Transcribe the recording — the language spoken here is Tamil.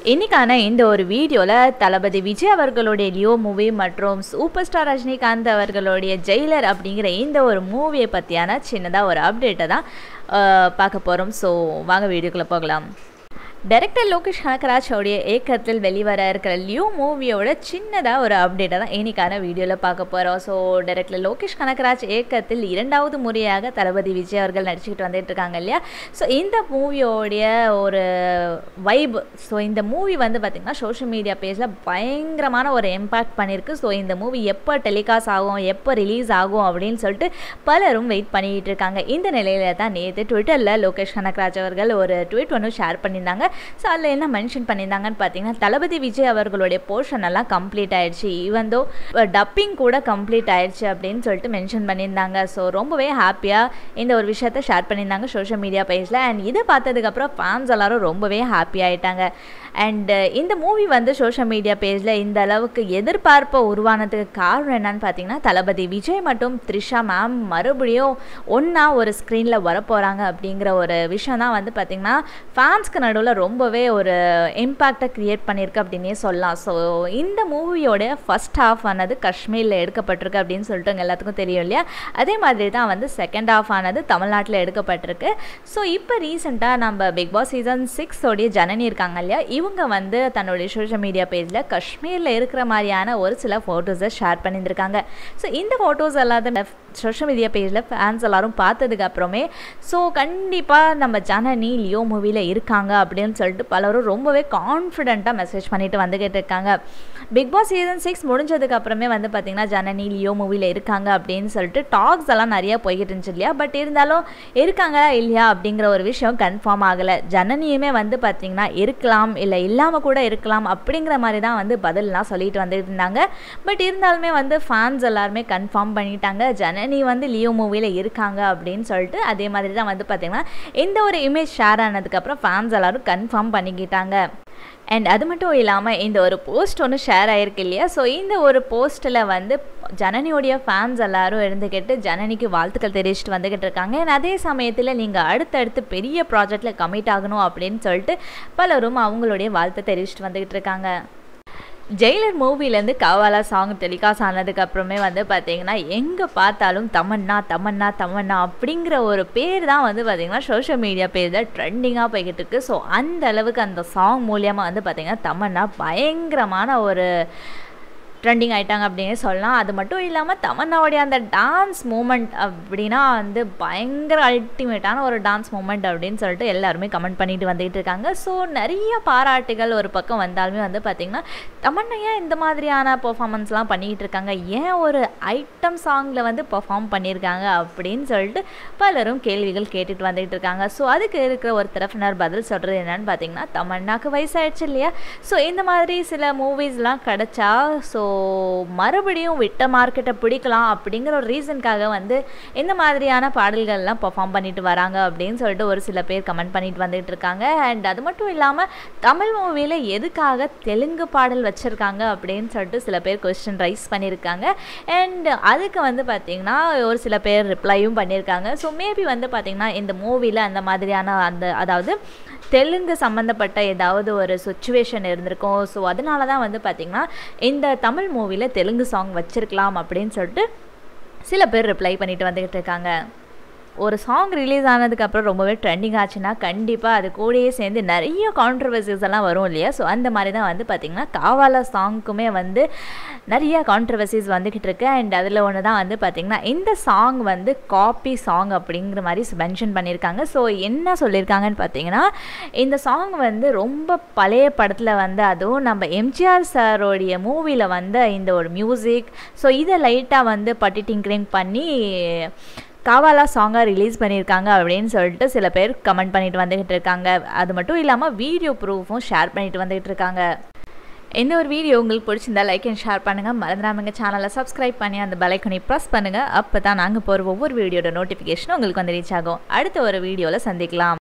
இன்னைக்கான இந்த ஒரு வீடியோவில் தளபதி விஜய் அவர்களுடைய லியோ மூவி மற்றும் சூப்பர் ஸ்டார் ரஜினிகாந்த் அவர்களுடைய ஜெயிலர் அப்படிங்கிற இந்த ஒரு மூவியை பற்றியான சின்னதாக ஒரு அப்டேட்டை தான் அஹ், பார்க்க போகிறோம் ஸோ வாங்க வீடியோக்குள்ளே போகலாம் டைரக்டர் லோகேஷ் கனகராஜோடைய ஏக்கத்தில் வெளிவர இருக்கிற லியூ மூவியோட சின்னதாக ஒரு அப்டேட்டை தான் இன்னைக்கான வீடியோவில் பார்க்க போகிறோம் ஸோ டைரக்டர் லோகேஷ் கனகராஜ் ஏக்கத்தில் இரண்டாவது முறையாக தளபதி விஜய் அவர்கள் நடிச்சுக்கிட்டு வந்துட்டு இருக்காங்க இல்லையா ஸோ இந்த மூவியோடைய ஒரு வைப் ஸோ இந்த மூவி வந்து பார்த்திங்கன்னா சோஷியல் மீடியா பேஜில் பயங்கரமான ஒரு இம்பாக்ட் பண்ணியிருக்கு ஸோ இந்த மூவி எப்போ டெலிகாஸ்ட் ஆகும் எப்போ ரிலீஸ் ஆகும் அப்படின்னு சொல்லிட்டு பலரும் வெயிட் பண்ணிட்டு இருக்காங்க இந்த நிலையில தான் நேற்று ட்விட்டரில் லோகேஷ் கனகராஜ் அவர்கள் ஒரு ட்வீட் ஒன்று ஷேர் பண்ணியிருந்தாங்க ஸோ அதில் என்ன மென்ஷன் பண்ணியிருந்தாங்கன்னு பார்த்தீங்கன்னா தளபதி விஜய் அவர்களுடைய போர்ஷன் எல்லாம் கம்ப்ளீட் ஆயிடுச்சு ஈவன் தோ டப்பிங் கூட கம்ப்ளீட் ஆயிடுச்சு அப்படின்னு சொல்லிட்டு மென்ஷன் பண்ணியிருந்தாங்க ஸோ ரொம்பவே ஹாப்பியாக இந்த ஒரு விஷயத்த ஷேர் பண்ணியிருந்தாங்க சோஷியல் மீடியா பேஜில் அண்ட் இதை பார்த்ததுக்கப்புறம் ஃபேன்ஸ் எல்லாரும் ரொம்பவே ஹாப்பி ஆயிட்டாங்க அண்ட் இந்த மூவி வந்து சோஷியல் மீடியா பேஜில் இந்த அளவுக்கு எதிர்பார்ப்பை உருவானதுக்கு காரணம் என்னன்னு பார்த்தீங்கன்னா தளபதி விஜய் மற்றும் த்ரிஷா மேம் மறுபடியும் ஒன்றா ஒரு ஸ்க்ரீனில் வரப்போகிறாங்க அப்படிங்கிற ஒரு விஷயம் தான் வந்து பார்த்திங்கன்னா ஃபேன்ஸ்க்கு நடுவில் ரொம்பவே ஒரு இம்பேக்டை க்ரியேட் பண்ணியிருக்கு அப்படின்னே சொல்லலாம் ஸோ இந்த மூவியோட ஃபஸ்ட் ஹாஃப் ஆனது காஷ்மீரில் எடுக்கப்பட்டிருக்கு அப்படின்னு சொல்லிட்டு உங்க எல்லாத்துக்கும் தெரியும் இல்லையா அதே மாதிரி தான் வந்து செகண்ட் ஹாஃப் ஆனது தமிழ்நாட்டில் எடுக்கப்பட்டிருக்கு ஸோ இப்போ ரீசெண்டாக நம்ம பிக் பாஸ் சீசன் சிக்ஸ் உடைய ஜனனி இருக்காங்க இல்லையா இவங்க வந்து தன்னுடைய சோஷியல் மீடியா பேஜில் காஷ்மீரில் இருக்கிற மாதிரியான ஒரு சில ஃபோட்டோஸை ஷேர் பண்ணியிருந்திருக்காங்க ஸோ இந்த ஃபோட்டோஸ் எல்லாத்தையும் சோஷியல் மீடியா பேஜில் ஃபேன்ஸ் எல்லாரும் பார்த்ததுக்கு அப்புறமே ஸோ கண்டிப்பாக நம்ம ஜனனி லியோ மூவியில் இருக்காங்க அப்படின்னு சொல்லிட்டு பலரும் ரொம்பவே கான்ஃபிடென்ட்டாக மெசேஜ் பண்ணிட்டு வந்துக்கிட்டு இருக்காங்க பிக் பாஸ் சீசன் சிக்ஸ் முடிஞ்சதுக்கு அப்புறமே வந்து பார்த்திங்கன்னா ஜனனி லியோ மூவியில் இருக்காங்க அப்படின்னு சொல்லிட்டு டாக்ஸ் எல்லாம் நிறைய போய்கிட்டு இருந்துச்சு இல்லையா பட் இருந்தாலும் இருக்காங்களா இல்லையா அப்படிங்கிற ஒரு விஷயம் கன்ஃபார்ம் ஆகலை ஜனனியுமே வந்து பார்த்திங்கன்னா இருக்கலாம் இல்லை இல்லாமல் கூட இருக்கலாம் அப்படிங்கிற மாதிரி தான் வந்து பதில்லாம் சொல்லிட்டு வந்துட்டு இருந்தாங்க பட் இருந்தாலுமே வந்து ஃபேன்ஸ் எல்லாருமே கன்ஃபார்ம் பண்ணிட்டாங்க ஜனனி வந்து லியோ மூவியில் இருக்காங்க அப்படின்னு சொல்லிட்டு அதே மாதிரி தான் வந்து பார்த்திங்கன்னா இந்த ஒரு இமேஜ் ஷேர் ஆனதுக்கப்புறம் ஃபேன்ஸ் எல்லாரும் கன்ஃபார்ம் பண்ணிக்கிட்டாங்க அண்ட் அது மட்டும் இல்லாமல் இந்த ஒரு போஸ்ட் ஒன்று ஷேர் ஆயிருக்கு இல்லையா ஸோ இந்த ஒரு போஸ்ட்டில் வந்து ஜனனியோடைய ஃபேன்ஸ் எல்லாரும் இருந்துக்கிட்டு ஜனனிக்கு வாழ்த்துக்கள் தெரிவிச்சிட்டு வந்துக்கிட்டு இருக்காங்க and அதே சமயத்தில் நீங்கள் அடுத்தடுத்து பெரிய ப்ராஜெக்டில் கமிட் ஆகணும் அப்படின்னு சொல்லிட்டு பலரும் அவங்களுடைய வாழ்த்தை தெரிவிச்சிட்டு வந்துக்கிட்டு இருக்காங்க ஜெயிலர் மூவிலேருந்து கவாலா சாங் டெலிகாஸ்ட் ஆனதுக்கு அப்புறமே வந்து பார்த்தீங்கன்னா எங்கே பார்த்தாலும் தமன்னா தமன்னா தமன்னா அப்படிங்கிற ஒரு பேர் தான் வந்து பார்த்தீங்கன்னா சோஷியல் மீடியா பேரில் ட்ரெண்டிங்காக போய்கிட்டு இருக்கு ஸோ அந்த அளவுக்கு அந்த சாங் மூலியமாக வந்து பார்த்தீங்கன்னா தமன்னா பயங்கரமான ஒரு ட்ரெண்டிங் ஆயிட்டாங்க அப்படின்னு சொல்லலாம் அது மட்டும் இல்லாமல் தமன்னாவுடைய அந்த டான்ஸ் மூமெண்ட் அப்படின்னா வந்து பயங்கர அல்டிமேட்டான ஒரு டான்ஸ் மூமெண்ட் அப்படின்னு சொல்லிட்டு எல்லாருமே கமெண்ட் பண்ணிட்டு வந்துகிட்டு இருக்காங்க ஸோ நிறைய பாராட்டுகள் ஒரு பக்கம் வந்தாலுமே வந்து பார்த்திங்கன்னா தமன்னா ஏன் இந்த மாதிரியான பெர்ஃபார்மன்ஸ்லாம் பண்ணிக்கிட்டு இருக்காங்க ஏன் ஒரு ஐட்டம் சாங்கில் வந்து பெர்ஃபார்ம் பண்ணியிருக்காங்க அப்படின்னு சொல்லிட்டு பலரும் கேள்விகள் கேட்டுட்டு வந்துகிட்டு இருக்காங்க ஸோ அதுக்கு இருக்கிற ஒரு தரப்பினர் பதில் சொல்கிறது என்னன்னு பார்த்தீங்கன்னா தமன்னாக்கு வயசாயிடுச்சு இல்லையா ஸோ இந்த மாதிரி சில மூவிஸ்லாம் கிடச்சா ஸோ மறுபடியும் விட்ட மார்க்கெட்டை பிடிக்கலாம் அப்படிங்கிற ஒரு ரீசனுக்காக வந்து இந்த மாதிரியான பாடல்கள்லாம் பெர்ஃபார்ம் பண்ணிட்டு வராங்க அப்படின்னு சொல்லிட்டு ஒரு சில பேர் கமெண்ட் பண்ணிட்டு வந்துட்டு இருக்காங்க அண்ட் அது மட்டும் இல்லாமல் தமிழ் மூவியில் எதுக்காக தெலுங்கு பாடல் வச்சுருக்காங்க அப்படின்னு சொல்லிட்டு சில பேர் கொஸ்டின் ரைஸ் பண்ணியிருக்காங்க அண்ட் அதுக்கு வந்து பார்த்திங்கன்னா ஒரு சில பேர் ரிப்ளையும் பண்ணியிருக்காங்க ஸோ மேபி வந்து பார்த்திங்கன்னா இந்த மூவியில் அந்த மாதிரியான அந்த அதாவது தெலுங்கு சம்மந்தப்பட்ட ஏதாவது ஒரு சுச்சுவேஷன் இருந்திருக்கும் ஸோ அதனால தான் வந்து பார்த்திங்கன்னா இந்த தமிழ் மூவியில் தெலுங்கு சாங் வச்சிருக்கலாம் அப்படின்னு சொல்லிட்டு சில பேர் ரிப்ளை பண்ணிட்டு வந்துக்கிட்டு இருக்காங்க ஒரு சாங் ரிலீஸ் ஆனதுக்கப்புறம் ரொம்பவே ட்ரெண்டிங் ஆச்சுன்னா கண்டிப்பாக அது கூடயே சேர்ந்து நிறைய கான்ட்ரவர்சிஸ் எல்லாம் வரும் இல்லையா ஸோ அந்த மாதிரி தான் வந்து பார்த்திங்கன்னா காவாலா சாங்க்குமே வந்து நிறைய கான்ட்ரவர்சிஸ் வந்துக்கிட்டு இருக்கு அண்ட் அதில் ஒன்று தான் வந்து பார்த்திங்கன்னா இந்த சாங் வந்து காப்பி சாங் அப்படிங்கிற மாதிரி மென்ஷன் பண்ணியிருக்காங்க ஸோ என்ன சொல்லியிருக்காங்கன்னு பார்த்தீங்கன்னா இந்த சாங் வந்து ரொம்ப பழைய படத்தில் வந்து அதுவும் நம்ம எம்ஜிஆர் சாரோடைய மூவியில் வந்து இந்த ஒரு மியூசிக் ஸோ இதை லைட்டாக வந்து பட்டி டிங்கரிங் பண்ணி காவாலா சாங்காக ரிலீஸ் பண்ணியிருக்காங்க அப்படின்னு சொல்லிட்டு சில பேர் கமெண்ட் பண்ணிட்டு வந்துக்கிட்டு இருக்காங்க அது மட்டும் இல்லாமல் வீடியோ ப்ரூஃபும் ஷேர் பண்ணிட்டு வந்துகிட்டு இருக்காங்க இந்த ஒரு வீடியோ உங்களுக்கு பிடிச்சிருந்தா லைக் அண்ட் ஷேர் பண்ணுங்கள் மறந்துடாமங்க சேனலை சப்ஸ்கிரைப் பண்ணி அந்த பெலைக்கனை ப்ரெஸ் பண்ணுங்கள் அப்போ தான் நாங்கள் போகிற ஒவ்வொரு வீடியோட நோட்டிஃபிகேஷனும் உங்களுக்கு வந்து ரீச் ஆகும் அடுத்த ஒரு வீடியோவில் சந்திக்கலாம்